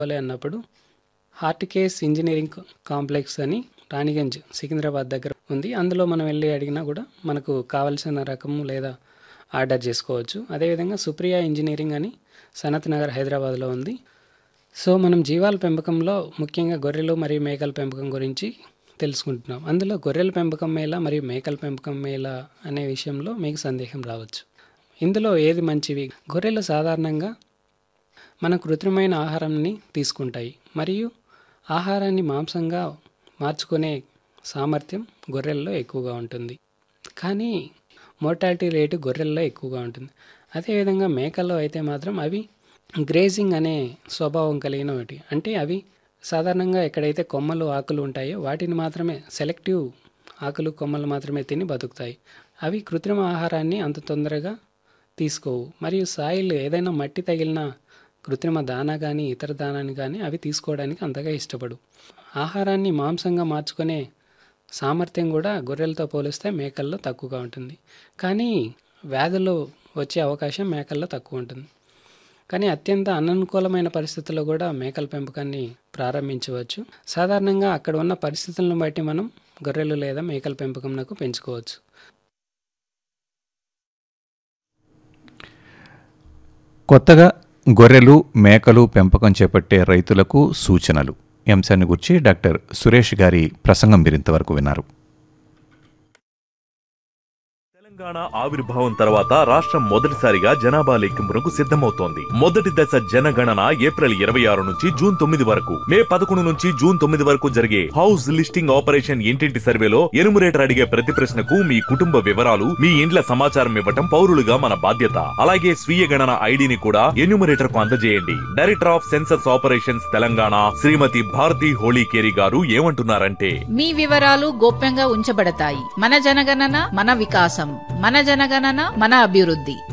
కావాలి అన్నప్పుడు హార్టికేస్ engineering complex అని రాణిగంజ్ సికింద్రాబాద్ దగ్గర ఉంది అందులో మనం వెళ్ళి అడిగినా కూడా మనకు కావలసిన రకము లేదా ఆర్డర్ చేసుకోవచ్చు అదేవిధంగా సుప్రియ ఇంజనీరింగ్ అని సనత్ నగర్ హైదరాబాద్లో ఉంది సో మనం జీవాల పెంపకంలో ముఖ్యంగా గొర్రెలు మరియు మేకల పెంపకం గురించి తెలుసుకుంటున్నాం అందులో గొర్రెల పెంపకం మేళ మరియు మేకల పెంపకం మేళ అనే విషయంలో మీకు సందేహం రావచ్చు ఇందులో ఏది మంచివి గొర్రెలు సాధారణంగా మన కృత్రిమైన ఆహారాన్ని తీసుకుంటాయి మరియు ఆహారాన్ని మాంసంగా మార్చుకునే సామర్థ్యం గొర్రెల్లో ఎక్కువగా ఉంటుంది కానీ మోర్టాలిటీ రేటు గొర్రెల్లో ఎక్కువగా ఉంటుంది అదేవిధంగా మేకల్లో అయితే మాత్రం అవి గ్రేజింగ్ అనే స్వభావం కలిగిన ఒకటి అంటే అవి సాధారణంగా ఎక్కడైతే కొమ్మలు ఆకులు ఉంటాయో వాటిని మాత్రమే సెలెక్టివ్ ఆకులు కొమ్మలు మాత్రమే తిని బతుకుతాయి అవి కృత్రిమ ఆహారాన్ని అంత తొందరగా తీసుకోవు మరియు సాయిల్ ఏదైనా మట్టి తగిలిన కృత్రిమ దానా కానీ ఇతర దానాన్ని కానీ అవి తీసుకోవడానికి అంతగా ఇష్టపడు ఆహారాన్ని మాంసంగా మార్చుకునే సామర్థ్యం కూడా గొర్రెలతో పోలిస్తే మేకల్లో తక్కువగా ఉంటుంది కానీ వ్యాధులు వచ్చే అవకాశం మేకల్లో తక్కువ ఉంటుంది కానీ అత్యంత అననుకూలమైన పరిస్థితుల్లో కూడా మేకల పెంపకాన్ని ప్రారంభించవచ్చు సాధారణంగా అక్కడ ఉన్న పరిస్థితులను బట్టి మనం గొర్రెలు లేదా మేకల పెంపకంకు పెంచుకోవచ్చు కొత్తగా గొర్రెలు మేకలు పెంపకం చేపట్టే రైతులకు సూచనలు ఈ అంశాన్ని గురించి డాక్టర్ సురేష్ గారి ప్రసంగం మీరు ఇంతవరకు విన్నారు తెలంగాణ ఆవిర్భావం తర్వాత రాష్ట్రం మొదటిసారిగా జనాభా లెక్కింపునకు సిద్ధమవుతోంది మొదటి దశ జనగణన ఏప్రిల్ ఇరవై ఆరు నుంచి జూన్ తొమ్మిది వరకు మే పదకొండు నుంచి జూన్ తొమ్మిది వరకు జరిగే హౌస్ లిస్టింగ్ ఆపరేషన్ ఇంటింటి సర్వేలో ఎనుమరేటర్ అడిగే ప్రతి ప్రశ్నకు మీ కుటుంబ వివరాలు మీ ఇండ్ల సమాచారం ఇవ్వటం పౌరులుగా మన బాధ్యత అలాగే స్వీయ గణన ఐడిని కూడా ఎన్యూమరేటర్ కు అందజేయండి director of census operations Telangana Shrimati Bharathi Holikeri garu ఏమంటున్నారంటే మీ వివరాలు గోప్యంగా ఉంచబడతాయి మన జనగణన మన వికాసం మన జనగణన మన అభివృద్ధి